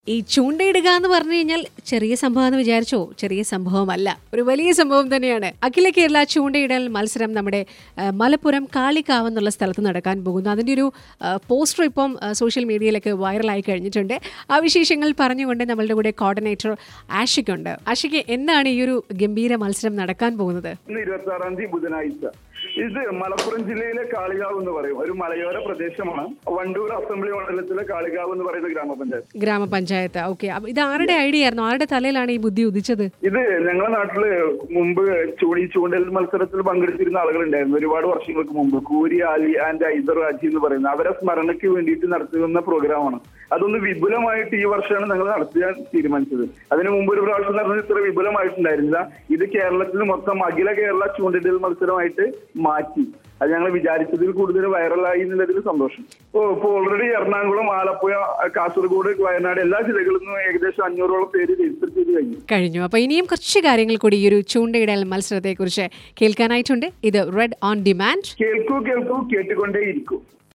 ഈ ചൂണ്ടയിടുക എന്ന് പറഞ്ഞു കഴിഞ്ഞാൽ ചെറിയ സംഭവം എന്ന് വിചാരിച്ചോ ചെറിയ സംഭവമല്ല ഒരു വലിയ സംഭവം തന്നെയാണ് അഖില കേരള ചൂണ്ടയിടൽ മത്സരം നമ്മുടെ ആ, മലപ്പുറം കാളിക്കാവ് എന്നുള്ള സ്ഥലത്ത് നടക്കാൻ പോകുന്നു അതിൻ്റെ ഒരു ആ, പോസ്റ്റർ ഇപ്പം ആ, സോഷ്യൽ മീഡിയയിലൊക്കെ വൈറലായി കഴിഞ്ഞിട്ടുണ്ട് ആ വിശേഷങ്ങൾ പറഞ്ഞുകൊണ്ട് നമ്മളുടെ കൂടെ കോർഡിനേറ്റർ ആഷിക്കുണ്ട് ആഷിക്ക് എന്നാണ് ഈ ഒരു ഗംഭീര മത്സരം നടക്കാൻ പോകുന്നത് ഇന്ന് ഇരുപത്തി ആറാം തീയതി ബുധനാഴ്ച ഇത് മലപ്പുറം ജില്ലയിലെ കാളികാവ് എന്ന് പറയും ഒരു മലയോര പ്രദേശമാണ് വണ്ടൂർ അസംബ്ലി മണ്ഡലത്തിലെ കാളികാവ് എന്ന് പറയുന്ന ഗ്രാമപഞ്ചായത്ത് ഗ്രാമപഞ്ചായത്ത് ഓക്കെ ഇത് ആരുടെ ഐഡിയ ആയിരുന്നു ആരുടെ തലയിലാണ് ഈ ബുദ്ധി ഉദിച്ചത് ഇത് ഞങ്ങളുടെ നാട്ടില് മുമ്പ് ചൂടി ചൂണ്ടൽ മത്സരത്തിൽ പങ്കെടുത്തിരുന്ന ആളുകളുണ്ടായിരുന്നു ഒരുപാട് വർഷങ്ങൾക്ക് മുമ്പ് കൂരി ആലി ആൻഡ് ഐദർ രാജി എന്ന് പറയുന്ന അവരെ സ്മരണയ്ക്ക് വേണ്ടിയിട്ട് നടത്തുന്ന പ്രോഗ്രാമാണ് അതൊന്ന് വിപുലമായിട്ട് ഈ വർഷമാണ് ഞങ്ങൾ നടത്താൻ തീരുമാനിച്ചത് അതിന് മുമ്പ് ഒരു പ്രാവശ്യം നടന്നത് ഇത്ര വിപുലമായിട്ടുണ്ടായിരുന്നില്ല ഇത് കേരളത്തിൽ മൊത്തം അഖില കേരള ചൂണ്ടിടൽ മത്സരമായിട്ട് മാറ്റി അത് ഞങ്ങൾ വിചാരിച്ചതിൽ കൂടുതൽ വൈറലായി എന്നുള്ളതിൽ സന്തോഷം ഓ ഇപ്പൊ ഓൾറെഡി എറണാകുളം ആലപ്പുഴ കാസർഗോഡ് വയനാട് എല്ലാ ജില്ലകളിൽ നിന്നും ഏകദേശം അഞ്ഞൂറോളം പേര് രജിസ്റ്റർ ചെയ്ത് കഴിഞ്ഞു കഴിഞ്ഞു അപ്പോൾ ഇനിയും കുറച്ച് കാര്യങ്ങൾ കൂടി ഈ ഒരു ചൂണ്ടയിടൽ മത്സരത്തെക്കുറിച്ച് കേൾക്കാനായിട്ടുണ്ട് ഇത് റെഡ് ഓൺ ഡിമാൻഡ് കേൾക്കൂ കേൾക്കൂ കേട്ടുകൊണ്ടേയിരിക്കൂ